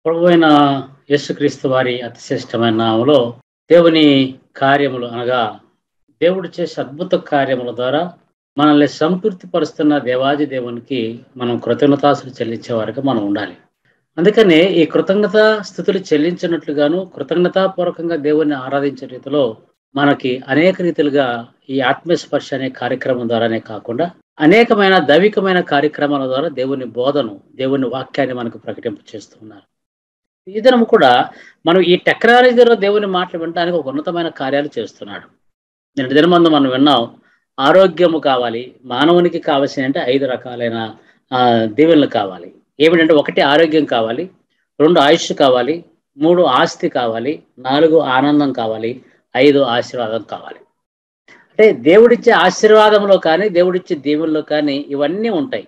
ప్రభు అయిన యేసుక్రీస్తు వారి అతిశ్రేష్టమైన నామలో దేవుని కార్యములు అనగా దేవుడు చేసే అద్భుత కార్యముల ద్వారా మనల్ని సంతృప్తి పరుస్తున్న దేవాది దేవునికి మనం కృతజ్ఞతాసులు చెల్లించే వారికి మనం ఉండాలి అందుకనే ఈ కృతజ్ఞత స్థుతులు చెల్లించినట్లుగాను కృతజ్ఞతాపూర్వకంగా దేవుణ్ణి ఆరాధించే రీతిలో మనకి అనేక రీతిలుగా ఈ ఆత్మస్పర్శ అనే కార్యక్రమం ద్వారానే కాకుండా అనేకమైన దైవికమైన కార్యక్రమాల ద్వారా దేవుని బోధను దేవుని వాక్యాన్ని మనకు ప్రకటింప చేస్తున్నారు ఈ దినం కూడా మనం ఈ టెక్నాలజీలో దేవుని మాటలు వినడానికి ఒక ఉన్నతమైన కార్యాలు చేస్తున్నాడు నిన్న దినమందు మనం విన్నాం ఆరోగ్యము కావాలి మానవునికి కావాల్సిన అంటే ఐదు రకాలైన దీవెనలు కావాలి ఏమిటంటే ఒకటి ఆరోగ్యం కావాలి రెండు ఆయుష్ కావాలి మూడు ఆస్తి కావాలి నాలుగు ఆనందం కావాలి ఐదు ఆశీర్వాదం కావాలి అంటే దేవుడిచ్చే ఆశీర్వాదంలో కానీ దేవుడిచ్చే దీవుల్లో కానీ ఇవన్నీ ఉంటాయి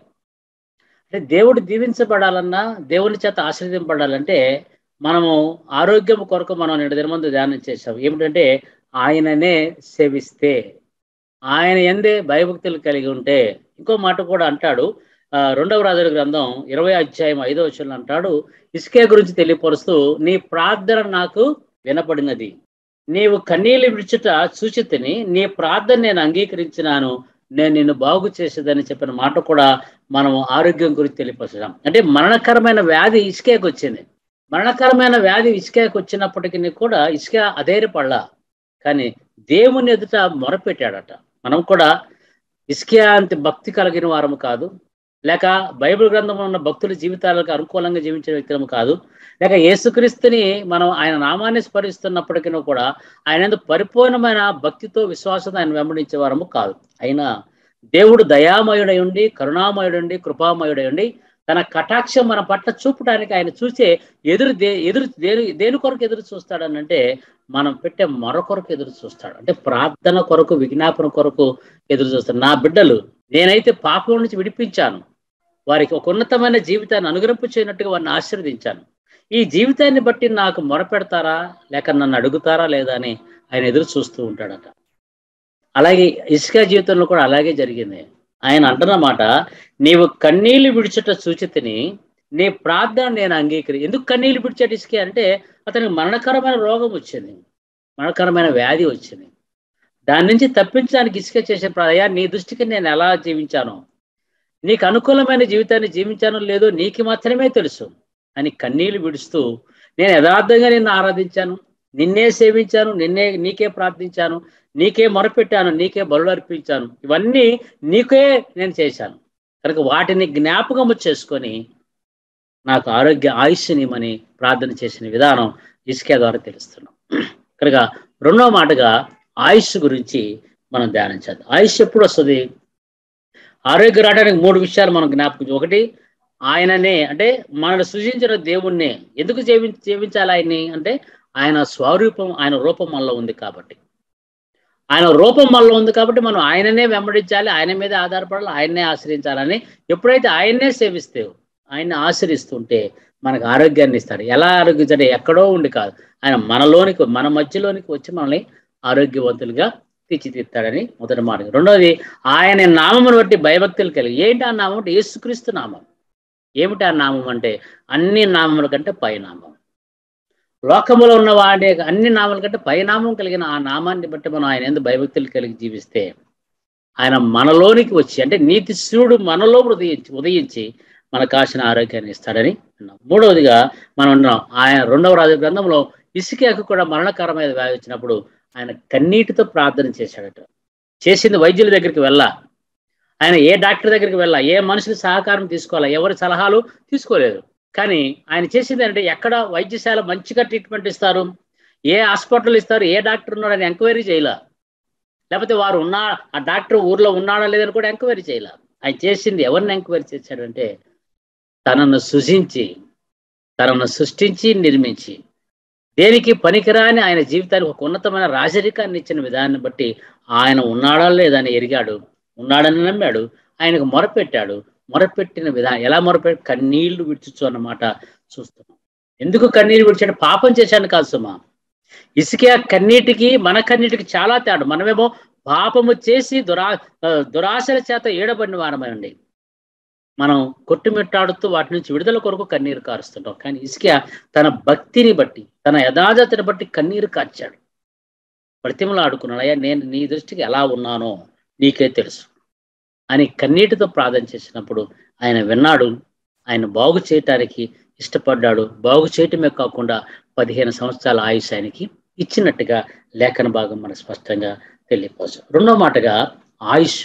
అంటే దేవుడు దీవించబడాలన్నా దేవుని చేత ఆశీర్వదింపబడాలంటే మనము ఆరోగ్యం కొరకు మనం నిన్న దినమందు ధ్యానం చేసాం ఏమిటంటే ఆయననే సేవిస్తే ఆయన ఎందే భయభక్తులు కలిగి ఉంటే ఇంకో మాట కూడా అంటాడు రెండవ రాజుల గ్రంథం ఇరవై అధ్యాయం ఐదో వచ్చిన అంటాడు ఇసుకే గురించి తెలియపరుస్తూ నీ ప్రార్థన నాకు వినపడినది నీవు కన్నీళ్ళు విడిచుట సూచితని నీ ప్రార్థన నేను అంగీకరించినాను నేను నిన్ను బాగు చేసేదని చెప్పిన మాట కూడా మనం ఆరోగ్యం గురించి తెలియపరచడం అంటే మరణకరమైన వ్యాధి ఇసుకేకి వచ్చింది మరణకరమైన వ్యాధి ఇసుకేకి వచ్చినప్పటికీ కూడా ఇసుక అధైర్యపడలా కానీ దేవుని ఎదుట మొరపెట్టాడట మనం కూడా ఇసుకే అంత భక్తి కలిగిన వారము కాదు లేక బైబిల్ గ్రంథంలో ఉన్న భక్తుల జీవితాలకు అనుకూలంగా జీవించిన వ్యక్తులము కాదు లేక యేసుక్రీస్తుని మనం ఆయన నామాన్ని స్మరిస్తున్నప్పటికీ కూడా ఆయన పరిపూర్ణమైన భక్తితో విశ్వాసంతో ఆయన వెంబడించే వారము కాదు అయినా దేవుడు దయామయుడై ఉండి కరుణామయుడండి కృపామయుడై ఉండి తన కటాక్షం మన పట్ల చూపడానికి ఆయన చూసే ఎదురు దే ఎదురు దేని దేని కొరకు ఎదురు చూస్తాడనంటే మనం పెట్టే మరొ కొరకు ఎదురు చూస్తాడు అంటే ప్రార్థన కొరకు విజ్ఞాపన కొరకు ఎదురు చూస్తాడు నా బిడ్డలు నేనైతే పాపం నుంచి విడిపించాను వారికి ఒక ఉన్నతమైన జీవితాన్ని అనుగ్రహింపు చేయనట్టుగా వారిని ఆశీర్వదించాను ఈ జీవితాన్ని బట్టి నాకు మొరపెడతారా లేక నన్ను అడుగుతారా లేదా అని ఆయన ఎదురు చూస్తూ ఉంటాడట అలాగే ఇసుక జీవితంలో కూడా అలాగే జరిగింది ఆయన అంటున్నమాట నీవు కన్నీళ్లు విడిచట సూచితని నీ ప్రార్థన నేను అంగీకరి ఎందుకు కన్నీళ్లు విడిచట ఇసుకే అంటే అతనికి మరణకరమైన రోగం వచ్చింది మరణకరమైన వ్యాధి వచ్చింది దాని నుంచి తప్పించడానికి ఇసుక చేసే అయ్యా నీ దృష్టికి నేను ఎలా జీవించాను నీకు అనుకూలమైన జీవితాన్ని జీవించానో లేదో నీకు మాత్రమే తెలుసు అని కన్నీళ్లు విడుస్తూ నేను యథార్థంగా నిన్ను ఆరాధించాను నిన్నే సేవించాను నిన్నే నీకే ప్రార్థించాను నీకే మొరపెట్టాను నీకే బలు అర్పించాను ఇవన్నీ నీకే నేను చేశాను కనుక వాటిని జ్ఞాపకము చేసుకొని నాకు ఆరోగ్య ఆయుష్నిమని ప్రార్థన చేసిన విధానం ఇసుకే ద్వారా తెలుస్తున్నాం కనుక రెండవ మాటగా ఆయుష్ గురించి మనం ధ్యానం చేద్దాం ఆయుష్ ఎప్పుడు వస్తుంది ఆరోగ్యం రావడానికి మూడు విషయాలు మనం జ్ఞాపకం ఒకటి ఆయననే అంటే మనల్ని సృజించిన దేవుణ్ణి ఎందుకు జీవి జీవించాలి ఆయన్ని అంటే ఆయన స్వరూపం ఆయన రూపం మనలో ఉంది కాబట్టి ఆయన రూపం మనలో ఉంది కాబట్టి మనం ఆయననే వెంబడించాలి ఆయన మీద ఆధారపడాలి ఆయన్నే ఆశ్రయించాలని ఎప్పుడైతే ఆయన్నే సేవిస్తే ఆయన్ని ఆశ్రయిస్తుంటే మనకు ఆరోగ్యాన్ని ఇస్తాడు ఎలా ఆరోగ్యించాడు ఎక్కడో ఉండి కాదు ఆయన మనలోనికి మన మధ్యలోనికి వచ్చి మనల్ని ఆరోగ్యవంతులుగా తీర్చిదిద్దాడని మొదటి మాట రెండోది ఆయన నామమును బట్టి భయభక్తులు కలిగి ఏంటి ఆ నామం అంటే యేసుక్రీస్తు నామం ఏమిటి ఆ నామం అంటే అన్ని నామముల కంటే పైనామం లోకములో ఉన్న వాడే అన్ని నామాల కంటే పైనామం కలిగిన ఆ నామాన్ని బట్టి మనం ఆయన ఎందుకు భయభక్తులు కలిగి జీవిస్తే ఆయన మనలోనికి వచ్చి అంటే నీతి శివుడు మనలో ఉదయించి ఉదయించి మనకు కాసిన ఆరోగ్యాన్ని ఇస్తాడని విన్నాం మూడవదిగా మనం ఉన్నాం ఆయన రెండవ రాజు గ్రంథంలో ఇసుకకు కూడా మరణకరమైన వ్యాధి వచ్చినప్పుడు ఆయన కన్నీటితో ప్రార్థన చేశాడట చేసింది వైద్యుల దగ్గరికి వెళ్ళా ఆయన ఏ డాక్టర్ దగ్గరికి వెళ్ళా ఏ మనుషుల సహకారం తీసుకోవాలా ఎవరి సలహాలు తీసుకోలేదు కానీ ఆయన చేసింది అంటే ఎక్కడ వైద్యశాల మంచిగా ట్రీట్మెంట్ ఇస్తారు ఏ హాస్పిటల్ ఇస్తారు ఏ డాక్టర్ ఉన్నాడని ఎంక్వైరీ చేయలే లేకపోతే వారు ఉన్నా ఆ డాక్టర్ ఊర్లో ఉన్నాడా లేదని కూడా ఎంక్వైరీ చేయలే ఆయన చేసింది ఎవరిని ఎంక్వైరీ చేశాడంటే తనను సృజించి తనను సృష్టించి నిర్మించి దేనికి పనికిరాని ఆయన జీవితానికి ఒక ఉన్నతమైన రాజరికాన్ని ఇచ్చిన విధానాన్ని బట్టి ఆయన ఉన్నాడా లేదని ఎరిగాడు ఉన్నాడని నమ్మాడు ఆయనకు మొరపెట్టాడు మొరపెట్టిన విధానం ఎలా మొరపెట్టి కన్నీళ్లు విడుచుచు అన్నమాట చూస్తున్నాం ఎందుకు కన్నీళ్ళు విడిచాడు పాపం చేశాను కాదు సుమా ఇసుక కన్నీటికి మన కన్నీటికి చాలా తేడా మనమేమో పాపము చేసి దురా దురాశల చేత ఏడబడిన వారమండి మనం కొట్టుమిట్టాడుతూ వాటి నుంచి విడుదల కొరకు కన్నీరు కారుస్తుంటాం కానీ ఇసుక తన భక్తిని బట్టి తన యథాజతని బట్టి కన్నీరు కార్చాడు ప్రతిమలు ఆడుకున్నాడు అయ్యా నేను నీ దృష్టికి ఎలా ఉన్నానో నీకే తెలుసు అని కన్నీటితో ప్రార్థన చేసినప్పుడు ఆయన విన్నాడు ఆయన బాగు చేయటానికి ఇష్టపడ్డాడు బాగు చేయటమే కాకుండా పదిహేను సంవత్సరాల ఆయుష్ ఆయనకి ఇచ్చినట్టుగా లేఖన భాగం మనకు స్పష్టంగా తెలియపోవచ్చు రెండో మాటగా ఆయుష్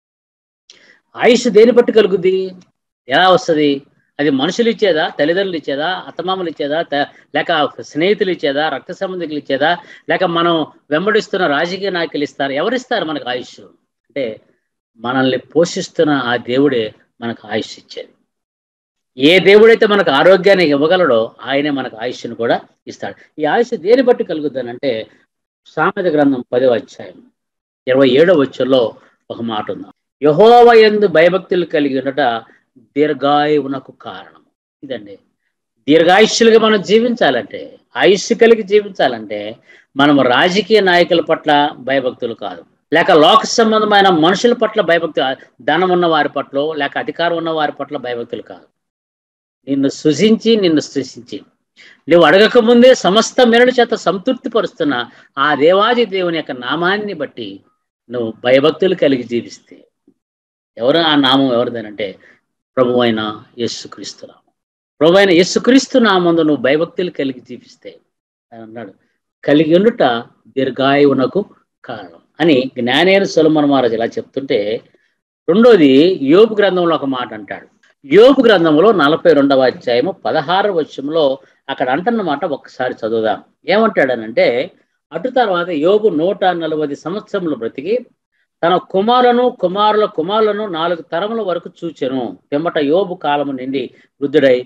ఆయుష్ దేని బట్టి కలుగుద్ది ఎలా వస్తుంది అది మనుషులు ఇచ్చేదా తల్లిదండ్రులు ఇచ్చేదా అత్తమామలు ఇచ్చేదా లేక స్నేహితులు ఇచ్చేదా రక్త సంబంధికులు ఇచ్చేదా లేక మనం వెంబడిస్తున్న రాజకీయ నాయకులు ఇస్తారు ఎవరిస్తారు మనకు ఆయుష్ అంటే మనల్ని పోషిస్తున్న ఆ దేవుడే మనకు ఆయుష్ ఇచ్చేది ఏ దేవుడైతే మనకు ఆరోగ్యాన్ని ఇవ్వగలడో ఆయనే మనకు ఆయుష్ను కూడా ఇస్తాడు ఈ ఆయుష్ దేని బట్టి కలుగుతుందంటే సామెత గ్రంథం పదో అధ్యాయం ఇరవై ఏడో వచ్చంలో ఒక మాట ఉంది యహోవ ఎందు భయభక్తులు కలిగి ఉండట దీర్ఘాయువునకు కారణం ఇదండి దీర్ఘాయుష్యులుగా మనం జీవించాలంటే ఆయుష్ కలిగి జీవించాలంటే మనం రాజకీయ నాయకుల పట్ల భయభక్తులు కాదు లేక లోక సంబంధమైన మనుషుల పట్ల భయభక్తి ధనం ఉన్న వారి పట్ల లేక అధికారం ఉన్న వారి పట్ల భయభక్తులు కాదు నిన్ను సృజించి నిన్ను సృష్టించి నువ్వు అడగక ముందే సమస్త మెరడు చేత సంతృప్తి పరుస్తున్న ఆ దేవాది దేవుని యొక్క నామాన్ని బట్టి నువ్వు భయభక్తులు కలిగి జీవిస్తే ఎవరు ఆ నామం ఎవరిదేనంటే ప్రభు అయిన యేసుక్రీస్తు నామం ప్రభు అయిన యేసుక్రీస్తు నామందు నువ్వు భయభక్తులు కలిగి జీవిస్తే అని అన్నాడు కలిగి ఉండుట దీర్ఘాయువునకు కారణం అని జ్ఞానేన సులమన మహారాజు ఇలా చెప్తుంటే రెండోది యోపు గ్రంథంలో ఒక మాట అంటాడు యోపు గ్రంథంలో నలభై రెండవ అధ్యాయము పదహారు వచ్చంలో అక్కడ అంటున్నమాట ఒక్కసారి చదువుదాం ఏమంటాడనంటే అటు తర్వాత యోగు నూట నలభై సంవత్సరములు బ్రతికి తన కుమారులను కుమారుల కుమారులను నాలుగు తరముల వరకు చూచెను పిమ్మట యోబు కాలము నిండి వృద్ధుడై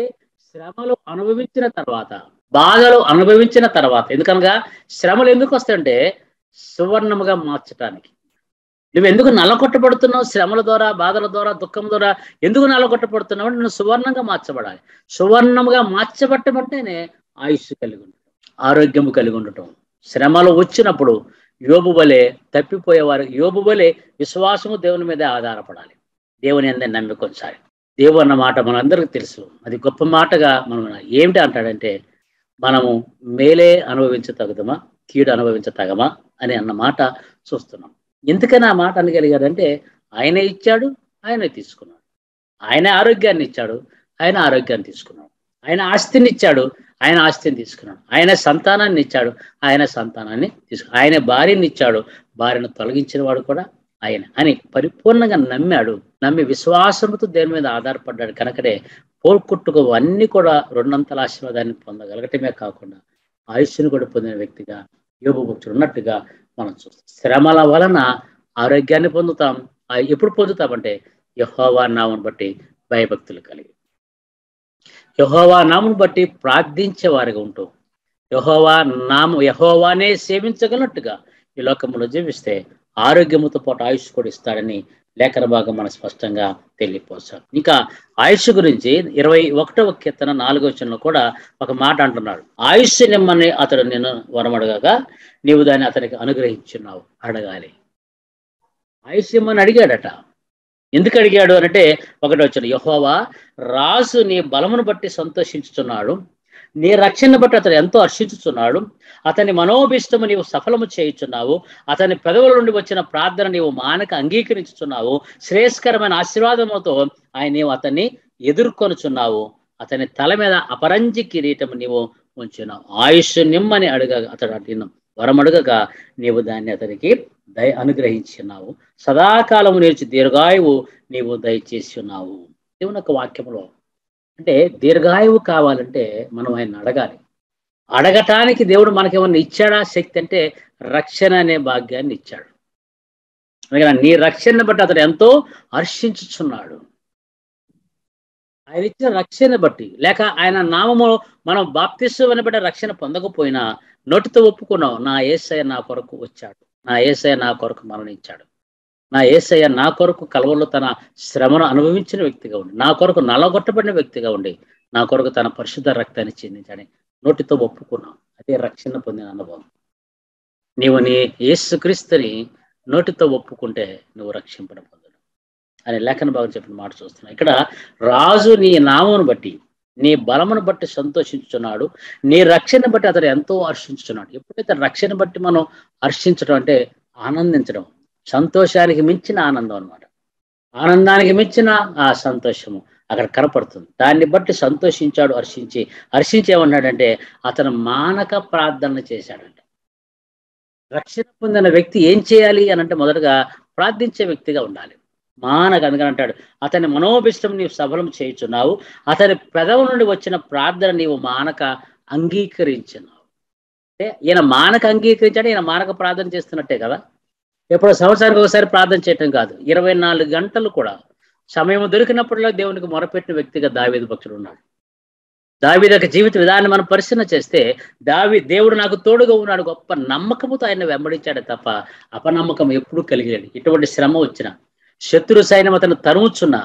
శ్రమలు అనుభవించిన తర్వాత బాధలు అనుభవించిన తర్వాత ఎందుకనగా శ్రమలు ఎందుకు వస్తాయంటే సువర్ణముగా మార్చటానికి నువ్వు ఎందుకు నల్లకొట్టబడుతున్నావు శ్రమల ద్వారా బాధల ద్వారా దుఃఖం ద్వారా ఎందుకు నల్లకొట్టబడుతున్నావు నువ్వు సువర్ణంగా మార్చబడాలి సువర్ణముగా మార్చబట్టమంటేనే ఆయుష్ కలిగి ఉండటం ఆరోగ్యము కలిగి ఉండటం శ్రమలు వచ్చినప్పుడు యోబు వలె తప్పిపోయేవారు యోబు వలె విశ్వాసము దేవుని మీదే ఆధారపడాలి దేవుని అందరి నమ్మికొనిసారి దేవు అన్న మాట మనందరికీ తెలుసు అది గొప్ప మాటగా మనం ఏమిటి అంటాడంటే మనము మేలే అనుభవించతగుదమా కీడు అనుభవించతగమా అని అన్న మాట చూస్తున్నాం ఎందుకని ఆ మాట అనగలిగాడంటే ఆయనే ఇచ్చాడు ఆయనే తీసుకున్నాడు ఆయన ఆరోగ్యాన్ని ఇచ్చాడు ఆయన ఆరోగ్యాన్ని తీసుకున్నాడు ఆయన ఆస్తిని ఇచ్చాడు ఆయన ఆస్తిని తీసుకున్నాడు ఆయన సంతానాన్ని ఇచ్చాడు ఆయన సంతానాన్ని తీసుకు ఆయన భార్యని ఇచ్చాడు భార్యను తొలగించిన వాడు కూడా ఆయన అని పరిపూర్ణంగా నమ్మాడు నమ్మి విశ్వాసంతో దేని మీద ఆధారపడ్డాడు కనుకనే పోల్కొట్టుకు అన్ని కూడా రెండంతల ఆశీర్వాదాన్ని పొందగలగటమే కాకుండా ఆయుష్ని కూడా పొందిన వ్యక్తిగా యోగ భక్తుడు ఉన్నట్టుగా మనం చూస్తాం శ్రమల వలన ఆరోగ్యాన్ని పొందుతాం ఎప్పుడు పొందుతామంటే యహోవా నామను బట్టి భయభక్తులు కలిగి యహోవా నామును బట్టి ప్రార్థించే వారిగా ఉంటూ యహోవా నామ యహోవానే సేవించగలట్టుగా ఈ లోకంలో జీవిస్తే ఆరోగ్యముతో పాటు ఆయుష్ కూడా ఇస్తాడని లేఖన భాగం మనం స్పష్టంగా తెలియపోసాం ఇంకా ఆయుష్ గురించి ఇరవై ఒకటవ కీర్తన నాలుగో వచనంలో కూడా ఒక మాట అంటున్నాడు ఆయుష్ నిమ్మని అతడు నేను వరమడగా నీవు దాన్ని అతనికి అనుగ్రహించున్నావు అడగాలి ఆయుష్ ఇమ్మని అడిగాడట ఎందుకు అడిగాడు అంటే ఒకటి వచ్చిన యహోవా రాజు నీ బలమును బట్టి సంతోషించుచున్నాడు నీ రక్షణ బట్టి అతను ఎంతో హర్షించుచున్నాడు అతని మనోభిష్టము నీవు సఫలము చేయుచున్నావు అతని పెదవుల నుండి వచ్చిన ప్రార్థన నీవు మానక అంగీకరించుచున్నావు శ్రేయస్కరమైన ఆశీర్వాదముతో ఆయన నీవు అతన్ని ఎదుర్కొనుచున్నావు అతని తల మీద అపరంజి కిరీటము నీవు ఉంచున్నావు ఆయుష్ నిమ్మని అడుగ అతడు అడిగిన వరమడుగగా నీవు దాన్ని అతనికి దయ అనుగ్రహించున్నావు సదాకాలము నేర్చి దీర్ఘాయువు నీవు దయచేసి ఉన్నావు దేవుని యొక్క వాక్యంలో అంటే దీర్ఘాయువు కావాలంటే మనం ఆయన అడగాలి అడగటానికి దేవుడు మనకేమన్నా ఇచ్చాడా శక్తి అంటే రక్షణ అనే భాగ్యాన్ని ఇచ్చాడు అందుకని నీ రక్షణ బట్టి అతడు ఎంతో హర్షించుచున్నాడు ఆయన ఇచ్చిన రక్షణ బట్టి లేక ఆయన నామము మనం బాప్తిస్వని బట్టి రక్షణ పొందకపోయినా నోటితో ఒప్పుకున్నాం నా ఏసయ్య నా కొరకు వచ్చాడు నా ఏసయ్య నా కొరకు మరణించాడు నా ఏసయ్య నా కొరకు కలవలో తన శ్రమను అనుభవించిన వ్యక్తిగా ఉండి నా కొరకు నలగొట్టబడిన వ్యక్తిగా ఉండి నా కొరకు తన పరిశుద్ధ రక్తాన్ని చెందించని నోటితో ఒప్పుకున్నాం అదే రక్షణ పొందిన అనుభవం నీవు నీ యేసుక్రీస్తుని నోటితో ఒప్పుకుంటే నువ్వు రక్షింపడం పొందడం అనే లేఖన భాగం చెప్పిన మాట చూస్తున్నాం ఇక్కడ రాజు నీ నామమును బట్టి నీ బలమును బట్టి సంతోషించుతున్నాడు నీ రక్షణ బట్టి అతడు ఎంతో హర్షించుతున్నాడు ఎప్పుడైతే రక్షణ బట్టి మనం హర్షించడం అంటే ఆనందించడం సంతోషానికి మించిన ఆనందం అనమాట ఆనందానికి మించిన ఆ సంతోషము అక్కడ కనపడుతుంది దాన్ని బట్టి సంతోషించాడు హర్షించి హర్షించి ఏమన్నాడంటే అతను మానక ప్రార్థన చేశాడంట రక్షణ పొందిన వ్యక్తి ఏం చేయాలి అని అంటే మొదటగా ప్రార్థించే వ్యక్తిగా ఉండాలి మానక అందుకని అంటాడు అతని మనోభిష్టం నీవు సఫలం చేయుచున్నావు అతని పెదవు నుండి వచ్చిన ప్రార్థన నీవు మానక అంగీకరించినావు అంటే ఈయన మానక అంగీకరించాడు ఈయన మానక ప్రార్థన చేస్తున్నట్టే కదా ఎప్పుడో సంవత్సరానికి ఒకసారి ప్రార్థన చేయటం కాదు ఇరవై నాలుగు గంటలు కూడా సమయం దొరికినప్పుడులో దేవునికి మొరపెట్టిన వ్యక్తిగా దావేది భక్తుడు ఉన్నాడు దావీదు యొక్క జీవిత విధానం మనం పరిశీలన చేస్తే దావి దేవుడు నాకు తోడుగా ఉన్నాడు గొప్ప నమ్మకముతో ఆయన వెంబడించాడే తప్ప అపనమ్మకం ఎప్పుడూ కలిగలేదు ఇటువంటి శ్రమ వచ్చిన శత్రు సైన్యం అతను తరుముచున్నా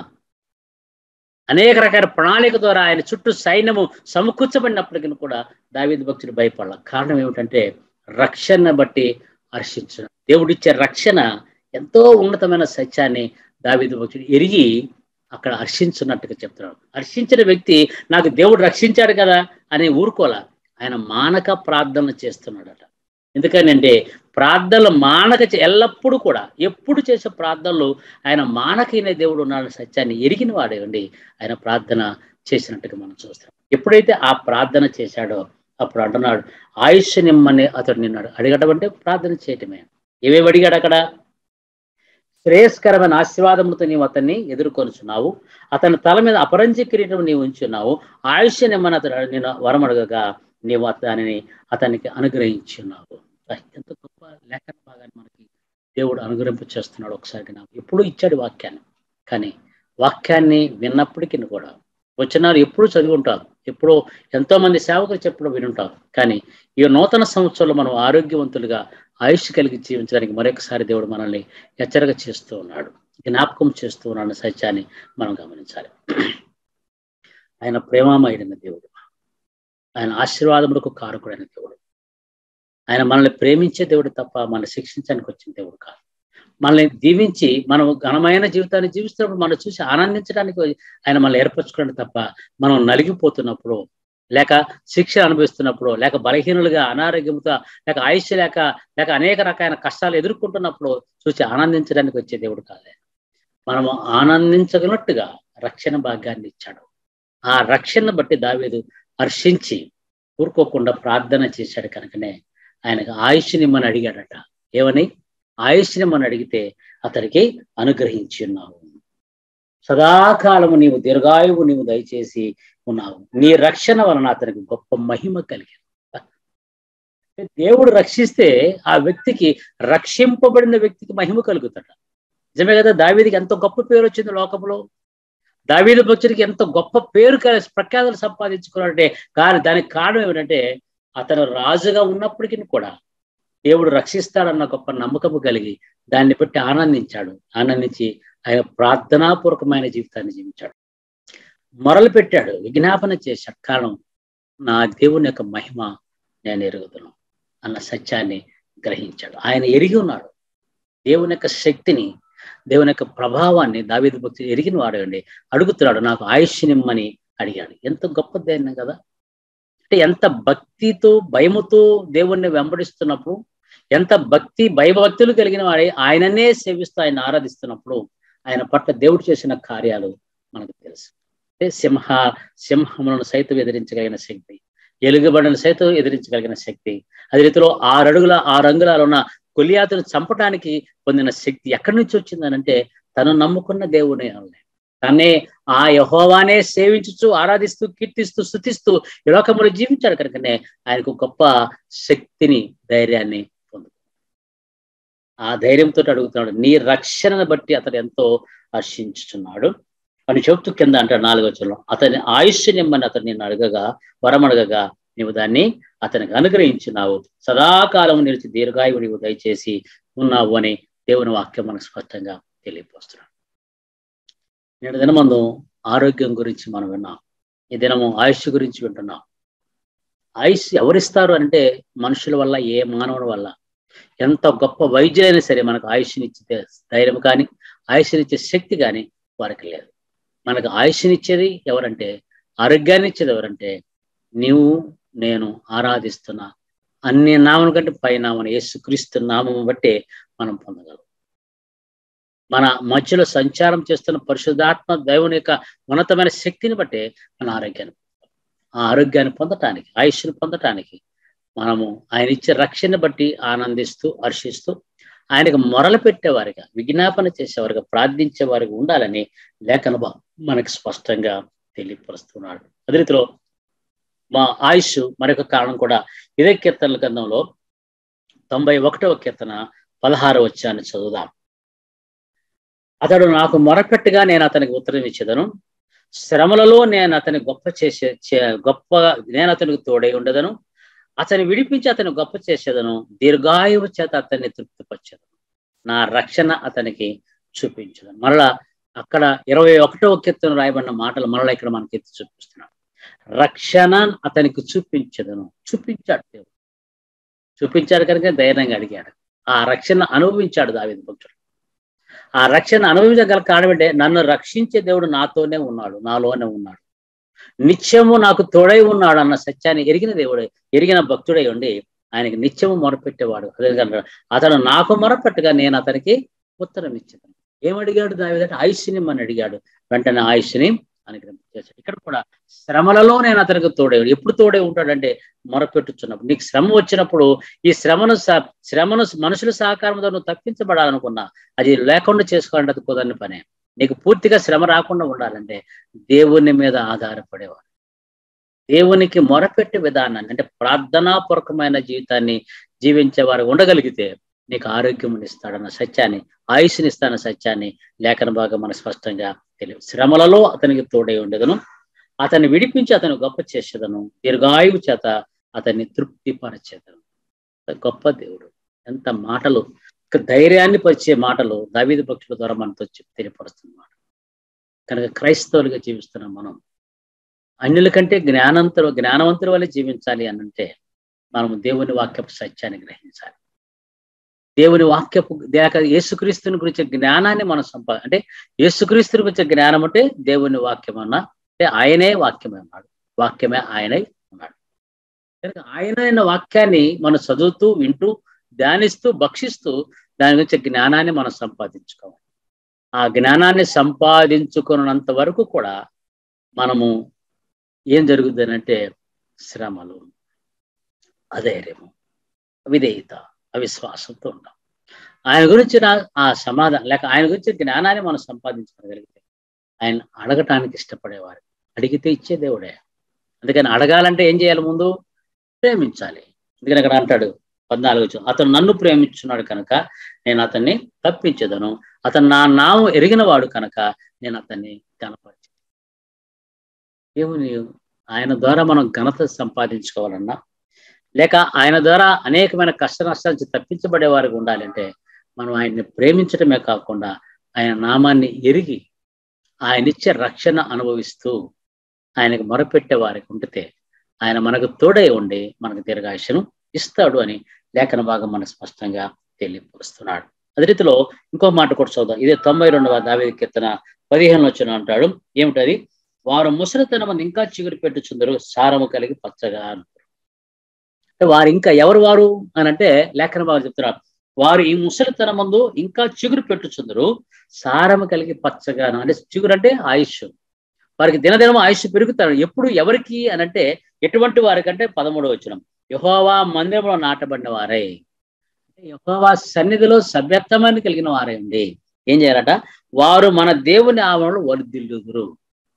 అనేక రకాల ప్రణాళిక ద్వారా ఆయన చుట్టూ సైన్యము సమకూర్చబడినప్పటికీ కూడా దావీదు భక్తుడు భయపడాల కారణం ఏమిటంటే రక్షణ బట్టి హర్షించడం దేవుడిచ్చే రక్షణ ఎంతో ఉన్నతమైన సత్యాన్ని దావీదు భక్తుడు ఎరిగి అక్కడ హర్షించున్నట్టుగా చెప్తున్నాడు హర్షించిన వ్యక్తి నాకు దేవుడు రక్షించాడు కదా అని ఊరుకోలా ఆయన మానక ప్రార్థన చేస్తున్నాడట ఎందుకనంటే ప్రార్థనలు మానక ఎల్లప్పుడూ కూడా ఎప్పుడు చేసే ప్రార్థనలు ఆయన మానకైన దేవుడు ఉన్నాడు సత్యాన్ని ఎరిగిన వాడేవండి ఆయన ప్రార్థన చేసినట్టుగా మనం చూస్తాం ఎప్పుడైతే ఆ ప్రార్థన చేశాడో అప్పుడు అంటున్నాడు ఆయుష్ నిమ్మని అతడు నిన్నాడు అడగటం అంటే ప్రార్థన చేయటమే ఏవేవి అడిగాడు అక్కడ శ్రేయస్కరమైన ఆశీర్వాదములతో నీవు అతన్ని ఎదుర్కొనుచున్నావు అతని తల మీద అపరంజి కిరీటం నీవు ఉంచున్నావు ఆయుష్ నిమ్మని అతడు నేను వరమడగగా నీవు దానిని అతనికి అనుగ్రహించున్నావు ఎంత గొప్ప లేఖన భాగాన్ని మనకి దేవుడు అనుగ్రహింపు చేస్తున్నాడు ఒకసారి నాకు ఎప్పుడు ఇచ్చాడు వాక్యాన్ని కానీ వాక్యాన్ని విన్నప్పటికీ కూడా వచనాలు ఎప్పుడు చదివి ఉంటాం ఎప్పుడో ఎంతో మంది సేవకులు చెప్పడం వినుంటాం కానీ ఈ నూతన సంవత్సరంలో మనం ఆరోగ్యవంతులుగా ఆయుష్ కలిగి జీవించడానికి మరొకసారి దేవుడు మనల్ని హెచ్చరిక చేస్తూ ఉన్నాడు జ్ఞాపకం చేస్తూ ఉన్నాడు సత్యాన్ని మనం గమనించాలి ఆయన ప్రేమమయుడైన దేవుడు ఆయన ఆశీర్వాదములకు కారకుడైన దేవుడు ఆయన మనల్ని ప్రేమించే దేవుడు తప్ప మనల్ని శిక్షించడానికి వచ్చిన దేవుడు కాదు మనల్ని దీవించి మనం ఘనమైన జీవితాన్ని జీవిస్తున్నప్పుడు మనం చూసి ఆనందించడానికి ఆయన మనల్ని ఏర్పరచుకోవడం తప్ప మనం నలిగిపోతున్నప్పుడు లేక శిక్ష అనుభవిస్తున్నప్పుడు లేక బలహీనులుగా అనారోగ్యంతో లేక ఆయుష్ లేక లేక అనేక రకాల కష్టాలు ఎదుర్కొంటున్నప్పుడు చూసి ఆనందించడానికి వచ్చే దేవుడు కాదే మనము ఆనందించగలట్టుగా రక్షణ భాగ్యాన్ని ఇచ్చాడు ఆ రక్షణ బట్టి దావేదు హర్షించి ఊరుకోకుండా ప్రార్థన చేశాడు కనుకనే ఆయనకు ఆయుష్నిమ్మని అడిగాడట ఏమని ఆయుష్నిమ్మని అడిగితే అతనికి అనుగ్రహించి ఉన్నావు సదాకాలము నీవు దీర్ఘాయువు నీవు దయచేసి ఉన్నావు నీ రక్షణ వలన అతనికి గొప్ప మహిమ కలిగింది దేవుడు రక్షిస్తే ఆ వ్యక్తికి రక్షింపబడిన వ్యక్తికి మహిమ కలుగుతాడు నిజమే కదా దావీదికి ఎంత గొప్ప పేరు వచ్చింది లోకంలో దావీదు భక్తుడికి ఎంత గొప్ప పేరు ప్రఖ్యాతలు సంపాదించుకున్నాడంటే కానీ దానికి కారణం ఏమిటంటే అతను రాజుగా ఉన్నప్పటికీ కూడా దేవుడు రక్షిస్తాడన్న గొప్ప నమ్మకము కలిగి దాన్ని బట్టి ఆనందించాడు ఆనందించి ఆయన ప్రార్థనాపూర్వకమైన జీవితాన్ని జీవించాడు మొరలు పెట్టాడు విజ్ఞాపన చేశాడు కారణం నా దేవుని యొక్క మహిమ నేను ఎరుగుతున్నాను అన్న సత్యాన్ని గ్రహించాడు ఆయన ఎరిగి ఉన్నాడు దేవుని యొక్క శక్తిని దేవుని యొక్క ప్రభావాన్ని దావేది భక్తి ఎరిగిన వాడండి అడుగుతున్నాడు నాకు ఆయుష్ నిమ్మని అడిగాడు ఎంత గొప్ప ధైర్యం కదా అంటే ఎంత భక్తితో భయముతో దేవుణ్ణి వెంబడిస్తున్నప్పుడు ఎంత భక్తి భయభక్తులు కలిగిన వాడే ఆయననే సేవిస్తూ ఆయన ఆరాధిస్తున్నప్పుడు ఆయన పట్ల దేవుడు చేసిన కార్యాలు మనకు తెలుసు అంటే సింహ సింహములను సైతం ఎదిరించగలిగిన శక్తి ఎలుగుబడిని సైతం ఎదిరించగలిగిన శక్తి అదే రీతిలో ఆరు అడుగుల ఆరు అంగుళాలు ఉన్న కొలియాతును చంపడానికి పొందిన శక్తి ఎక్కడి నుంచి వచ్చిందనంటే తను నమ్ముకున్న దేవుడే తనే ఆ యహోవానే సేవించుచు ఆరాధిస్తూ కీర్తిస్తూ స్థుతిస్తూ ఈ లోకములు జీవించాడు కనుకనే ఆయనకు గొప్ప శక్తిని ధైర్యాన్ని పొందు ఆ ధైర్యంతో అడుగుతున్నాడు నీ రక్షణను బట్టి అతడు ఎంతో హర్షించుచున్నాడు అని చెబుతూ కింద అంటాడు నాలుగో చరణం అతని ఆయుష్ నిమ్మని అతను నిన్ను అడగగా వరం అడగగా నీవు దాన్ని అతనికి అనుగ్రహించినావు సదాకాలం నిలిచి దీర్ఘాయువు నీవు దయచేసి ఉన్నావు అని దేవుని వాక్యం మనకు స్పష్టంగా తెలియపోస్తున్నాడు నేడు దినమందు ఆరోగ్యం గురించి మనం విన్నాం ఈ దినము ఆయుష్ గురించి వింటున్నాం ఆయుష్ ఎవరిస్తారు అంటే మనుషుల వల్ల ఏ మానవుడి వల్ల ఎంత గొప్ప వైద్యులైనా సరే మనకు ఆయుష్నిచ్చే ధైర్యం కానీ ఆయుష్నిచ్చే శక్తి కానీ వారికి లేదు మనకు ఆయుష్నిచ్చేది ఎవరంటే ఆరోగ్యాన్ని ఇచ్చేది ఎవరంటే నీవు నేను ఆరాధిస్తున్న అన్ని నామం కంటే పైనామని యేసుక్రీస్తు నామం బట్టే మనం పొందగలం మన మధ్యలో సంచారం చేస్తున్న పరిశుద్ధాత్మ దైవుని యొక్క ఉన్నతమైన శక్తిని బట్టే మన ఆరోగ్యాన్ని ఆ ఆరోగ్యాన్ని పొందటానికి ఆయుష్ని పొందటానికి మనము ఆయన ఇచ్చే రక్షణ బట్టి ఆనందిస్తూ హర్షిస్తూ ఆయనకు మొరలు పెట్టేవారిగా విజ్ఞాపన చేసేవారిగా ప్రార్థించే వారిగా ఉండాలని లేఖన మనకి స్పష్టంగా తెలియపరుస్తున్నాడు అదే రీతిలో మా ఆయుష్ మరొక కారణం కూడా ఇదే కీర్తనల గ్రంథంలో తొంభై ఒకటవ కీర్తన పదహారు వచ్చాన్ని చదువుదాం అతడు నాకు మొరపెట్టుగా నేను అతనికి ఉత్తరం ఇచ్చేదను శ్రమలలో నేను అతని గొప్ప చేసే గొప్ప నేను అతనికి తోడై ఉండదను అతని విడిపించి అతని గొప్ప చేసేదను దీర్ఘాయువు చేత అతన్ని తృప్తిపరచదను నా రక్షణ అతనికి చూపించదను మరలా అక్కడ ఇరవై ఒకటవ కీర్తన రాయబడిన మాటలు మరలా ఇక్కడ మనకి ఎత్తి చూపిస్తున్నాడు రక్షణ అతనికి చూపించదను చూపించాడు దేవుడు చూపించాడు కనుక ధైర్యంగా అడిగాడు ఆ రక్షణ అనుభవించాడు దావిద భక్తుడు ఆ రక్షణ అనుభవించగల కారణం అంటే నన్ను రక్షించే దేవుడు నాతోనే ఉన్నాడు నాలోనే ఉన్నాడు నిత్యము నాకు తోడై ఉన్నాడు అన్న సత్యాన్ని ఎరిగిన దేవుడు ఎరిగిన భక్తుడై ఉండి ఆయనకి నిత్యము మొరపెట్టేవాడు అదే అతను నాకు మొరపెట్టగా నేను అతనికి ఉత్తరం ఇచ్చాను ఏమడిగాడు దావిదంటే ఆయుష్ని మన అడిగాడు వెంటనే ఆయుష్ని అనుగ్రహించేశాడు ఇక్కడ కూడా శ్రమలలో నేను అతనికి తోడే ఎప్పుడు తోడే ఉంటాడంటే మొరపెట్టుచున్నప్పుడు నీకు శ్రమ వచ్చినప్పుడు ఈ శ్రమను శ్రమను మనుషుల సహకారంతో నువ్వు తప్పించబడాలనుకున్నా అది లేకుండా చేసుకోవాలంటే అది కుదరని పనే నీకు పూర్తిగా శ్రమ రాకుండా ఉండాలంటే దేవుని మీద ఆధారపడేవాడు దేవునికి మొరపెట్టే విధానాన్ని అంటే ప్రార్థనాపూర్వకమైన జీవితాన్ని జీవించేవారు ఉండగలిగితే నీకు ఆరోగ్యం ఇస్తాడన్న సత్యాన్ని ఆయుష్ని ఇస్తాడన్న సత్యాన్ని లేఖన భాగం మనకు స్పష్టంగా తెలియదు శ్రమలలో అతనికి తోడై ఉండేదను అతన్ని విడిపించి అతను గొప్ప చేసేదను దీర్ఘాయువు చేత అతన్ని తృప్తిపరచేదను గొప్ప దేవుడు ఎంత మాటలు ధైర్యాన్ని పరిచే మాటలు దావీది భక్తుల ద్వారా మనతో చెప్పి తెలియపరుస్తున్నమాట కనుక క్రైస్తవులుగా జీవిస్తున్నాం మనం అన్యుల కంటే జ్ఞానంతరు జ్ఞానవంతుల వల్ల జీవించాలి అనంటే మనం దేవుని వాక్యపు సత్యాన్ని గ్రహించాలి దేవుని వాక్యపు దేక యేసుక్రీస్తుని గురించి జ్ఞానాన్ని మనం సంపా అంటే యేసుక్రీస్తుని గురించి జ్ఞానం అంటే దేవుని వాక్యం అన్నా అంటే ఆయనే వాక్యమే ఉన్నాడు వాక్యమే ఆయనై ఉన్నాడు కనుక ఆయన వాక్యాన్ని మనం చదువుతూ వింటూ ధ్యానిస్తూ భక్షిస్తూ దాని గురించి జ్ఞానాన్ని మనం సంపాదించుకోవాలి ఆ జ్ఞానాన్ని సంపాదించుకున్నంత వరకు కూడా మనము ఏం జరుగుతుంది అంటే శ్రమలు అధైర్యము విధేయత అవిశ్వాసంతో ఉంటాం ఆయన గురించి ఆ సమాధానం లేక ఆయన గురించి జ్ఞానాన్ని మనం సంపాదించుకోగలిగితే ఆయన అడగటానికి ఇష్టపడేవారు అడిగితే ఇచ్చే దేవుడే అందుకని అడగాలంటే ఏం చేయాలి ముందు ప్రేమించాలి అందుకని అక్కడ అంటాడు పద్నాలుగు అతను నన్ను ప్రేమించున్నాడు కనుక నేను అతన్ని తప్పించదను అతను నా నామం ఎరిగిన వాడు కనుక నేను అతన్ని కనపరిచి దేవుని ఆయన ద్వారా మనం ఘనత సంపాదించుకోవాలన్నా లేక ఆయన ద్వారా అనేకమైన కష్ట నష్టాల నుంచి తప్పించబడే వారికి ఉండాలంటే మనం ఆయన్ని ప్రేమించడమే కాకుండా ఆయన నామాన్ని ఎరిగి ఆయన ఇచ్చే రక్షణ అనుభవిస్తూ ఆయనకు మొరపెట్టే వారికి ఉండితే ఆయన మనకు తోడై ఉండి మనకు దీర్ఘాయుషను ఇస్తాడు అని లేఖన భాగం మనకు స్పష్టంగా తెలియపరుస్తున్నాడు అదే రీతిలో ఇంకో మాట కూడా చూద్దాం ఇదే తొంభై రెండవ దావేది కీర్తన పదిహేను వచ్చిన అంటాడు ఏమిటది వారు ముసలితనం మంది ఇంకా చిగురు పెట్టుచుందరు సారము కలిగి పచ్చగా అంటే వారు ఇంకా ఎవరు వారు అని అంటే లేఖన భాగం చెప్తున్నారు వారు ఈ ముసలితనం ముందు ఇంకా చిగురు పెట్టుచుందరు సారము కలిగి పచ్చగా అంటే చిగురు అంటే ఆయుష్ వారికి దినదినం ఆయుష్ పెరుగుతారు ఎప్పుడు ఎవరికి అని అంటే ఎటువంటి వారికంటే పదమూడు వచ్చిన యహోవా మందిరంలో నాటబడిన వారై యహోవా సన్నిధిలో సభ్యత్వమాన్ని కలిగిన వారై ఉండి ఏం చేయాలట వారు మన దేవుని ఆవరణలో వర్ధిల్లుదురు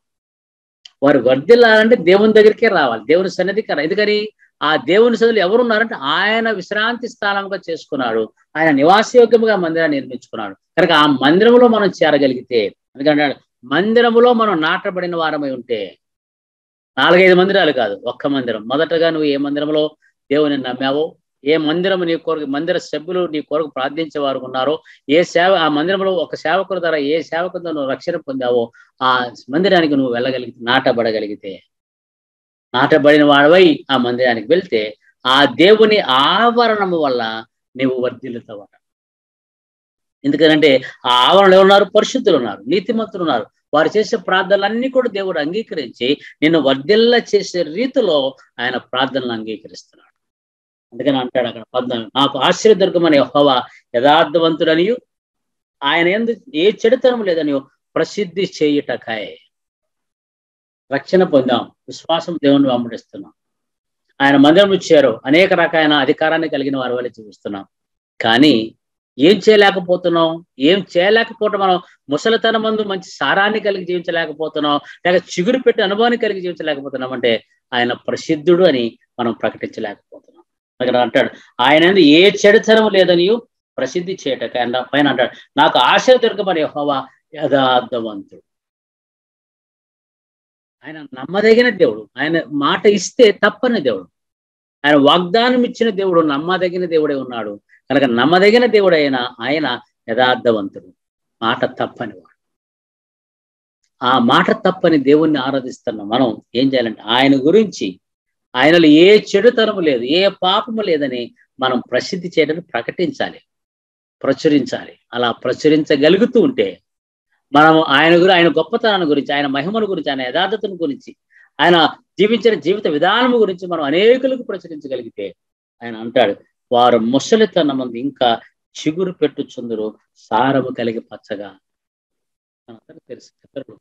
వారు వర్ధిల్లాలంటే దేవుని దగ్గరికే రావాలి దేవుని సన్నిధికి రా ఎందుకని ఆ దేవుని సన్నిధిలో ఎవరున్నారంటే ఆయన విశ్రాంతి స్థానంగా చేసుకున్నాడు ఆయన నివాసయోగ్యముగా మందిరాన్ని నిర్మించుకున్నాడు కనుక ఆ మందిరంలో మనం చేరగలిగితే ఎందుకంటే మందిరములో మనం నాటబడిన వారమై ఉంటే నాలుగైదు మందిరాలు కాదు ఒక్క మందిరం మొదటగా నువ్వు ఏ మందిరంలో దేవుని నమ్మావో ఏ మందిరం నీ కొరకు మందిర సభ్యులు నీ కొరకు ప్రార్థించే వారు ఉన్నారో ఏ సేవ ఆ మందిరంలో ఒక సేవకుల ద్వారా ఏ సేవకులతో నువ్వు రక్షణ పొందావో ఆ మందిరానికి నువ్వు వెళ్ళగలిగితే నాటబడగలిగితే నాటబడిన వాడవై ఆ మందిరానికి వెళ్తే ఆ దేవుని ఆవరణము వల్ల నీవు వర్ధిల్లుతావట ఎందుకంటే ఆ ఆవరణలో ఉన్నారు పరిశుద్ధులు ఉన్నారు నీతిమంతులు ఉన్నారు వారు చేసే ప్రార్థనలన్నీ కూడా దేవుడు అంగీకరించి నిన్ను వర్ధిల్ల చేసే రీతిలో ఆయన ప్రార్థనలు అంగీకరిస్తున్నాడు అందుకని అంటాడు అక్కడ పద్నాలుగు నాకు ఆశ్చర్యదుర్గమని హోవా యథార్థవంతుడనియు ఆయన ఎందు ఏ చెడుతనం లేదని ప్రసిద్ధి చేయుటకాయ రక్షణ పొందాం విశ్వాసం దేవుని వెంబడిస్తున్నాం ఆయన మందిరం ఇచ్చారు అనేక రకాలైన అధికారాన్ని కలిగిన వారి వల్ల జీవిస్తున్నాం కానీ ఏం చేయలేకపోతున్నాం ఏం చేయలేకపోవటం మనం ముసలితనం మందు మంచి సారాన్ని కలిగి జీవించలేకపోతున్నాం లేక చిగురు పెట్టి అనుభవాన్ని కలిగి జీవించలేకపోతున్నాం అంటే ఆయన ప్రసిద్ధుడు అని మనం ప్రకటించలేకపోతున్నాం అక్కడ అంటాడు ఆయన ఏ చెడుతనం లేదని ప్రసిద్ధి చేయటక ఆయన పైన అంటాడు నాకు ఆశ దొరకమని హోవా యథార్థవంతుడు ఆయన నమ్మదగిన దేవుడు ఆయన మాట ఇస్తే తప్పని దేవుడు ఆయన వాగ్దానం ఇచ్చిన దేవుడు నమ్మదగిన దేవుడే ఉన్నాడు కనుక నమ్మదగిన దేవుడైన ఆయన యథార్థవంతుడు మాట తప్పని వాడు ఆ మాట తప్పని దేవుణ్ణి ఆరాధిస్తున్న మనం ఏం చేయాలంటే ఆయన గురించి ఆయనలో ఏ చెడుతనము లేదు ఏ పాపము లేదని మనం ప్రసిద్ధి చేయడానికి ప్రకటించాలి ప్రచురించాలి అలా ప్రచురించగలుగుతూ ఉంటే మనం ఆయన గురి ఆయన గొప్పతనాన్ని గురించి ఆయన మహిమల గురించి ఆయన యథార్థతను గురించి ఆయన జీవించిన జీవిత విధానం గురించి మనం అనేకులకు ప్రచురించగలిగితే ఆయన అంటాడు వారు ముసలితనం మంది ఇంకా చిగురు పెట్టుచుందరు సారము కలిగి పచ్చగా మనందరికీ తెలుసు పితరులు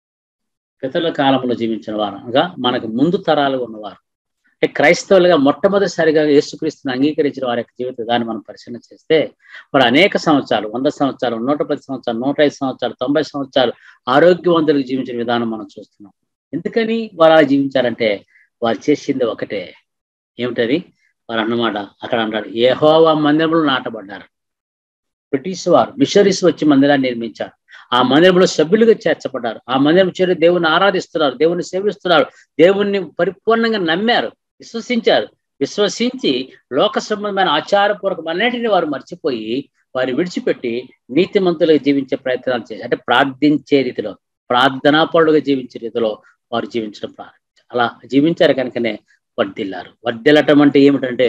పితరుల కాలంలో జీవించిన వారు అనగా మనకు ముందు తరాలు ఉన్నవారు అంటే క్రైస్తవులుగా మొట్టమొదటిసారిగా యేసుక్రీస్తుని అంగీకరించిన వారి యొక్క జీవిత విధానం మనం పరిశీలన చేస్తే వారు అనేక సంవత్సరాలు వంద సంవత్సరాలు నూట పది సంవత్సరాలు నూట ఐదు సంవత్సరాలు తొంభై సంవత్సరాలు ఆరోగ్యవంతులకు జీవించిన విధానం మనం చూస్తున్నాం ఎందుకని వారు అలా జీవించారంటే వారు చేసింది ఒకటే ఏమిటది వారు అన్నమాట అక్కడ అంటాడు ఏహోవా మందిరంలో నాటబడ్డారు బ్రిటిష్ వారు మిషనరీస్ వచ్చి మందిరాన్ని నిర్మించారు ఆ మందిరంలో సభ్యులుగా చేర్చబడ్డారు ఆ మందిరం చేరి దేవుని ఆరాధిస్తున్నారు దేవుని సేవిస్తున్నారు దేవుణ్ణి పరిపూర్ణంగా నమ్మారు విశ్వసించారు విశ్వసించి లోక సంబంధమైన ఆచారపూర్వకమన్నిటిని వారు మర్చిపోయి వారు విడిచిపెట్టి నీతిమంతులుగా జీవించే ప్రయత్నాలు చేసి అంటే ప్రార్థించే రీతిలో ప్రార్థనాపరుడుగా జీవించే రీతిలో వారు జీవించడం ప్రారంభించారు అలా జీవించారు కనుకనే వర్దిల్లారు వర్దిల్లటం అంటే ఏమిటంటే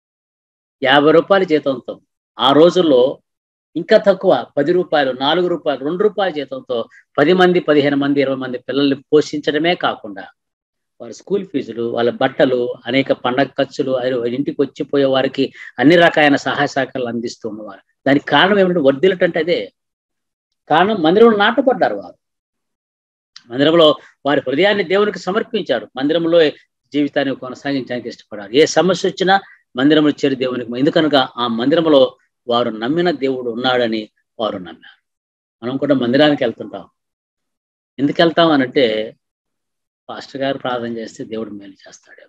యాభై రూపాయల జీతంతో ఆ రోజుల్లో ఇంకా తక్కువ పది రూపాయలు నాలుగు రూపాయలు రెండు రూపాయల జీతంతో పది మంది పదిహేను మంది ఇరవై మంది పిల్లల్ని పోషించడమే కాకుండా వారి స్కూల్ ఫీజులు వాళ్ళ బట్టలు అనేక పండగ ఖర్చులు ఇంటికి వచ్చిపోయే వారికి అన్ని రకాలైన సహాయ సహకారాలు అందిస్తూ ఉన్నవారు దానికి కారణం ఏమిటంటే వర్దిలటంటే అదే కారణం మందిరంలో నాటపడ్డారు వారు మందిరంలో వారి హృదయాన్ని దేవునికి సమర్పించారు మందిరంలో జీవితాన్ని కొనసాగించడానికి ఇష్టపడారు ఏ సమస్య వచ్చినా మందిరంలో చేరి దేవునికి ఎందుకనక ఆ మందిరంలో వారు నమ్మిన దేవుడు ఉన్నాడని వారు నమ్మారు మనం కూడా మందిరానికి వెళ్తుంటాం ఎందుకు వెళ్తాం అనంటే పాస్టర్ గారు ప్రార్థన చేస్తే దేవుడు మేలు చేస్తాడు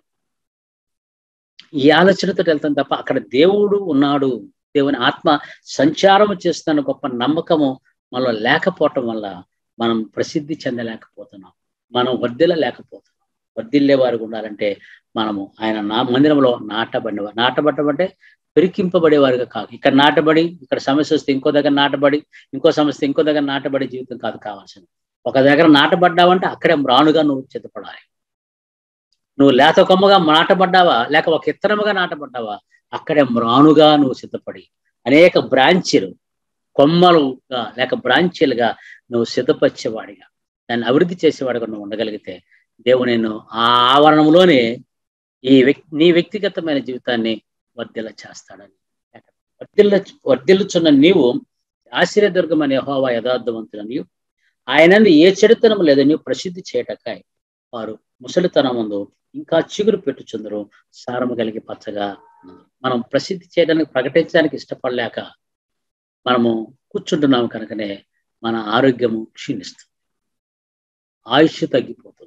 ఈ ఆలోచనతో వెళ్తాం తప్ప అక్కడ దేవుడు ఉన్నాడు దేవుని ఆత్మ సంచారం చేస్తున్న గొప్ప నమ్మకము మనలో లేకపోవటం వల్ల మనం ప్రసిద్ధి చెందలేకపోతున్నాం మనం వర్ధిల్ల లేకపోతున్నాం వర్ధిల్లే వారికి ఉండాలంటే మనము ఆయన నా మందిరంలో నాటబడినవారు నాటబడటం అంటే పెరికింపబడేవారుగా కాదు ఇక్కడ నాటబడి ఇక్కడ సమస్య వస్తే ఇంకో దగ్గర నాటబడి ఇంకో సమస్య ఇంకో దగ్గర నాటబడే జీవితం కాదు కావాల్సింది ఒక దగ్గర నాటబడ్డావంటే అక్కడే మ్రానుగా నువ్వు చిత్తపడాలి నువ్వు లేత కొమ్మగా నాటబడ్డావా లేక ఒక ఇత్తనముగా నాటబడ్డావా అక్కడే మ్రానుగా నువ్వు సిద్ధపడి అనేక బ్రాంచీలు కొమ్మలుగా లేక బ్రాంచీలుగా నువ్వు సిద్ధపరిచేవాడిగా దాన్ని అభివృద్ధి చేసేవాడిగా నువ్వు ఉండగలిగితే దేవుడు నేను ఆ ఆవరణంలోనే ఈ వ్యక్తి నీ వ్యక్తిగతమైన జీవితాన్ని వర్ధిల్ల చేస్తాడని వర్ధిల్ల వర్ధిల్లుచున్న నీవు ఆశ్చర్యదుర్గం అనే హోవా యథార్థవంతులని ఆయన ఏ చెడుతనం లేదని ప్రసిద్ధి చేయటకాయ వారు ముసలితనం ముందు ఇంకా చిగురు పెట్టుచుందరు సారము కలిగి పచ్చగా మనం ప్రసిద్ధి చేయడానికి ప్రకటించడానికి ఇష్టపడలేక మనము కూర్చుంటున్నాము కనుకనే మన ఆరోగ్యము క్షీణిస్తుంది ఆయుష్ తగ్గిపోతుంది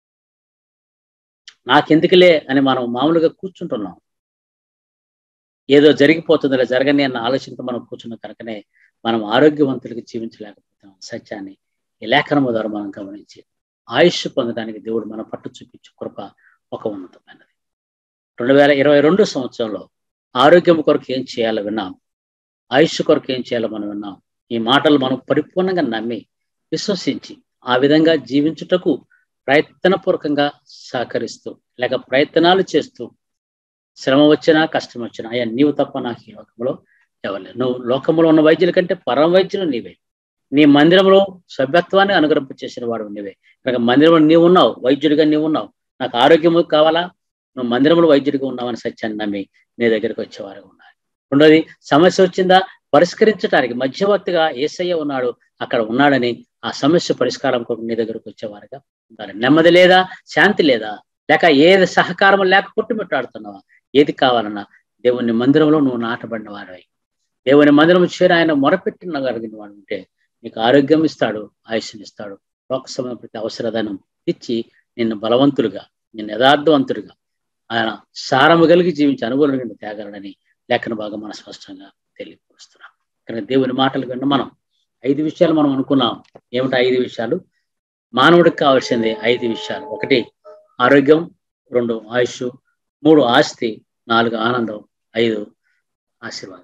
నాకెందుకులే అని మనం మామూలుగా కూర్చుంటున్నాం ఏదో జరిగిపోతుందిలే జరగని అన్న ఆలోచనతో మనం కూర్చున్న కనుకనే మనం ఆరోగ్యవంతులకి జీవించలేకపోతాం సత్యాన్ని ఈ లేఖనము ద్వారా మనం గమనించి ఆయుష్ పొందడానికి దేవుడు మన పట్టు చూపించే కృప ఒక ఉన్నతమైనది రెండు వేల ఇరవై రెండు సంవత్సరంలో ఆరోగ్యం కొరకు ఏం చేయాలో విన్నాం ఆయుష్ కొరకు ఏం చేయాలో మనం విన్నాం ఈ మాటలు మనం పరిపూర్ణంగా నమ్మి విశ్వసించి ఆ విధంగా జీవించుటకు ప్రయత్నపూర్వకంగా సహకరిస్తూ లేక ప్రయత్నాలు చేస్తూ శ్రమ వచ్చినా కష్టం వచ్చినా అయ్యా నీవు తప్ప నాకు ఈ లోకంలో ఎవరు లేరు నువ్వు లోకంలో ఉన్న వైద్యుల కంటే పరమ వైద్యులు నీవే నీ మందిరంలో సభ్యత్వాన్ని అనుగ్రహింప చేసిన వాడు నీవే కనుక మందిరంలో నీవు ఉన్నావు వైద్యుడిగా నీవు ఉన్నావు నాకు ఆరోగ్యం కావాలా నువ్వు మందిరంలో వైద్యుడిగా ఉన్నావని సత్యాన్ని నమ్మి నీ దగ్గరికి వచ్చేవారు ఉన్నారు రెండోది సమస్య వచ్చిందా పరిష్కరించడానికి మధ్యవర్తిగా ఏసయ్య ఉన్నాడు అక్కడ ఉన్నాడని ఆ సమస్య పరిష్కారం కొరకు నీ దగ్గరకు వచ్చేవారుగా ఉండాలి నెమ్మది లేదా శాంతి లేదా లేక ఏది సహకారం లేక పుట్టుమిట్టాడుతున్నావా ఏది కావాలన్నా దేవుని మందిరంలో నువ్వు నాటబడిన వాడవి దేవుని మందిరం చేరి ఆయన మొరపెట్టిన కలిగిన వాడు ఉంటే నీకు ఆరోగ్యం ఇస్తాడు ఆయుష్ని ఇస్తాడు లోక సమయం ప్రతి అవసరధనం ఇచ్చి నిన్ను బలవంతులుగా నిన్ను యథార్థవంతుడిగా ఆయన సారము కలిగి జీవించి అనుభవం తేగలడని లేఖన భాగం మన స్పష్టంగా తెలియపరుస్తున్నాం కానీ దేవుని మాటలు విన్న మనం ఐదు విషయాలు మనం అనుకున్నాం ఏమిటి ఐదు విషయాలు మానవుడికి కావాల్సింది ఐదు విషయాలు ఒకటి ఆరోగ్యం రెండు ఆయుష్ మూడు ఆస్తి నాలుగు ఆనందం ఐదు ఆశీర్వాదం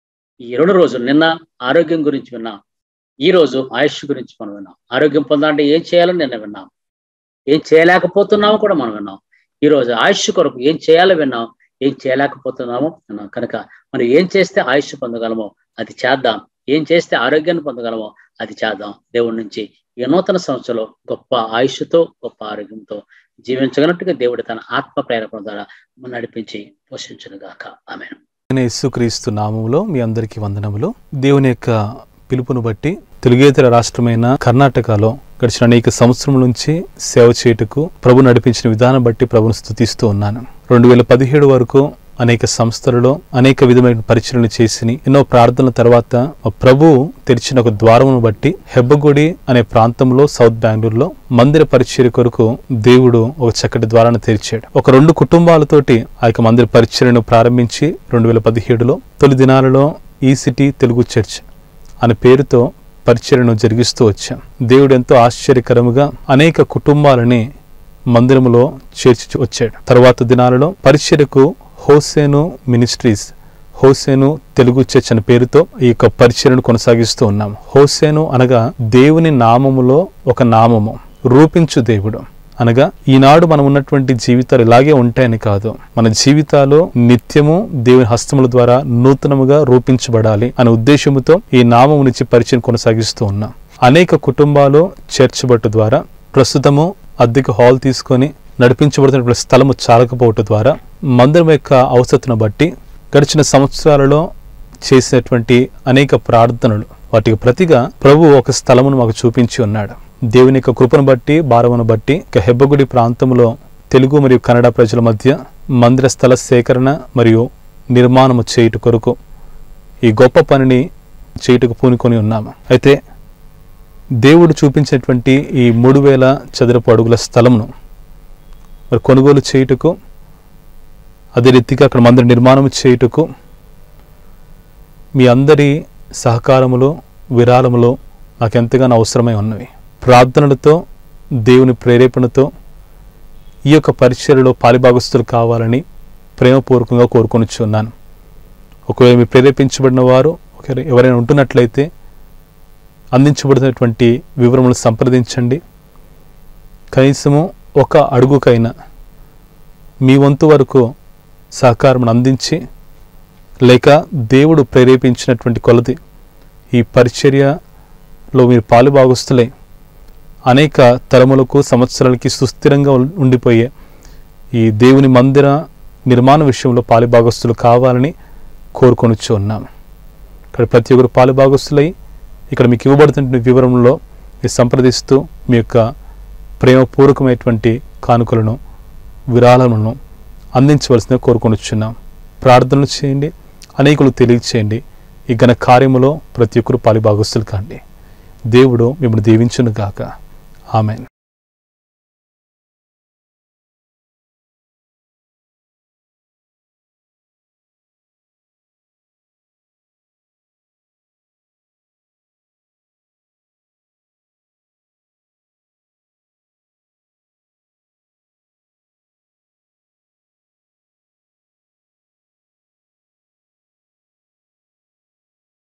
ఈ రెండు రోజులు నిన్న ఆరోగ్యం గురించి విన్నాం ఈ రోజు ఆయుష్ గురించి మనం విన్నాం ఆరోగ్యం పొందాలంటే ఏం చేయాలని నిన్న విన్నాం ఏం చేయలేకపోతున్నామో కూడా మనం విన్నాం ఈ రోజు ఆయుష్ కొరకు ఏం చేయాలో విన్నాం ఏం చేయలేకపోతున్నామో విన్నాం కనుక మనం ఏం చేస్తే ఆయుష్ పొందగలమో అది చేద్దాం ఏం చేస్తే ఆరోగ్యాన్ని పొందగలమో అది చేద్దాం దేవుడి నుంచి ఈ నూతన సంవత్సరంలో గొప్ప ఆయుష్తో గొప్ప ఆరోగ్యంతో జీవించగలట్టుగా దేవుడు తన ఆత్మ ప్రేరణ ద్వారా నడిపించి పోషించును గాక ఆమె నేను యేసుక్రీస్తు నామములో మీ అందరికీ వందనములు దేవుని యొక్క పిలుపును బట్టి తెలుగేతర రాష్ట్రమైన కర్ణాటకలో గడిచిన అనేక సంవత్సరం నుంచి సేవ చేయుటకు ప్రభు నడిపించిన విధానం బట్టి ప్రభును స్థుతిస్తూ ఉన్నాను రెండు వేల పదిహేడు వరకు అనేక సంస్థలలో అనేక విధమైన పరిచయలు చేసి ఎన్నో ప్రార్థనల తర్వాత మా ప్రభు తెరిచిన ఒక ద్వారమును బట్టి హెబ్బగుడి అనే ప్రాంతంలో సౌత్ బెంగళూరులో మందిర పరిచర్య కొరకు దేవుడు ఒక చక్కటి ద్వారాన్ని తెరిచాడు ఒక రెండు కుటుంబాలతోటి ఆ యొక్క మందిర పరిచర్యను ప్రారంభించి రెండు వేల పదిహేడులో తొలి దినాలలో ఈ సిటీ తెలుగు చర్చ్ అనే పేరుతో పరిచర్యను జరిగిస్తూ వచ్చాం దేవుడు ఎంతో ఆశ్చర్యకరముగా అనేక కుటుంబాలని మందిరములో చేర్చి వచ్చాడు తర్వాత దినాలలో పరిచర్యకు Hosanna ministries Hosanna Telugu church అనే పేరుతో ఈ యొక్క పరిచర్యను కొనసాగిస్తూ ఉన్నాం హోసేను అనగా దేవుని నామములో ఒక నామము రూపించు దేవుడు అనగా ఈనాడు మనం ఉన్నటువంటి జీవితాలు ఇలాగే ఉంటాయని కాదు మన జీవితాలు నిత్యము దేవుని హస్తముల ద్వారా నూతనముగా రూపించబడాలి అనే ఉద్దేశముతో ఈ నామము నుంచి పరిచయం కొనసాగిస్తూ ఉన్నాం అనేక కుటుంబాలు చర్చ్ బట్టు ద్వారా ప్రస్తుతము అద్దెకు హాల్ తీసుకొని నడిపించబడుతున్న స్థలము చాలకపోవటం ద్వారా మందిరం యొక్క అవసరతను బట్టి గడిచిన సంవత్సరాలలో చేసినటువంటి అనేక ప్రార్థనలు వాటికి ప్రతిగా ప్రభు ఒక స్థలమును మాకు చూపించి ఉన్నాడు దేవుని యొక్క కృపను బట్టి భారమును బట్టి ఇక హెబ్బగుడి ప్రాంతంలో తెలుగు మరియు కన్నడ ప్రజల మధ్య మందిర స్థల సేకరణ మరియు నిర్మాణము చేయుట కొరకు ఈ గొప్ప పనిని చేయుటకు పూనుకొని ఉన్నాము అయితే దేవుడు చూపించినటువంటి ఈ మూడు వేల చదరపు అడుగుల స్థలమును మరి కొనుగోలు చేయుటకు అదే రీతిగా అక్కడ మందిర నిర్మాణం చేయుటకు మీ అందరి సహకారములో విరాళములో నాకు ఎంతగానో అవసరమై ఉన్నవి ప్రార్థనలతో దేవుని ప్రేరేపణతో ఈ యొక్క పరిచర్యలో పాలిభాగస్తులు కావాలని ప్రేమపూర్వకంగా కోరుకొనిచున్నాను ఒకవేళ మీరు ప్రేరేపించబడిన వారు ఒకవేళ ఎవరైనా ఉంటున్నట్లయితే అందించబడినటువంటి వివరములు సంప్రదించండి కనీసము ఒక అడుగుకైనా మీ వంతు వరకు సహకారం అందించి లేక దేవుడు ప్రేరేపించినటువంటి కొలది ఈ పరిచర్యలో మీరు పాలుభాగస్తులై అనేక తరములకు సంవత్సరాలకి సుస్థిరంగా ఉం- ఉండిపోయే ఈ దేవుని మందిర నిర్మాణ విషయంలో పాలుభాగస్తులు కావాలని కోరుకొనిచ్చు ఉన్నాము ఇక్కడ ప్రతి ఒక్కరు పాలుభాగస్తులై ఇక్కడ మీకు ఇవ్వబడుతున్న వివరంలో మీరు సంప్రదిస్తూ మీ యొక్క ప్రేమపూర్వకమైనటువంటి కానుకలను విరాళములను అందించవలసిందిగా కోరుకొనిచున్నాం ప్రార్థనలు చేయండి అనేకులు తెలియచేయండి ఈ ఘన కార్యములో ప్రతి ఒక్కరు పాలిభాగస్తులు కాండి దేవుడు మిమ్మల్ని దీవించును గాక ఆమెన్